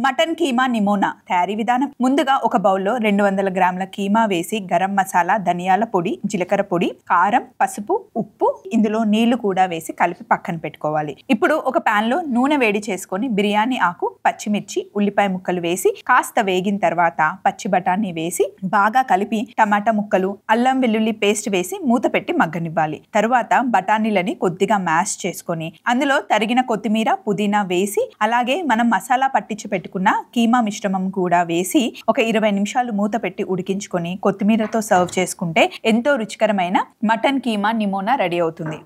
mutton keema నిమోనా తయారీ విధానం ముందుగా ఒక బౌల్లో రెండు వందల గ్రాముల కీమా వేసి గరం మసాలా ధనియాల పొడి జీలకర్ర పొడి కారం పసుపు ఉప్పు ఇందులో నీళ్లు కూడా వేసి కలిపి పక్కన పెట్టుకోవాలి ఇప్పుడు ఒక పాన్ లో నూనె వేడి చేసుకొని బిర్యానీ ఆకు పచ్చిమిర్చి ఉల్లిపాయ ముక్కలు వేసి కాస్త వేగిన తర్వాత పచ్చి బఠానీ వేసి బాగా కలిపి టమాటా ముక్కలు అల్లం వెల్లుల్లి పేస్ట్ వేసి మూత పెట్టి మగ్గనివ్వాలి తరువాత బఠానీలని కొద్దిగా మ్యాష్ చేసుకొని అందులో తరిగిన కొత్తిమీర పుదీనా వేసి అలాగే మనం మసాలా పట్టించి పెట్టుకున్న కీమా మిశ్రమం కూడా వేసి ఒక ఇరవై నిమిషాలు మూత పెట్టి ఉడికించుకొని కొత్తిమీరతో సర్వ్ చేసుకుంటే ఎంతో రుచికరమైన మటన్ కీమా నిమోనా రెడీ అవుతుంది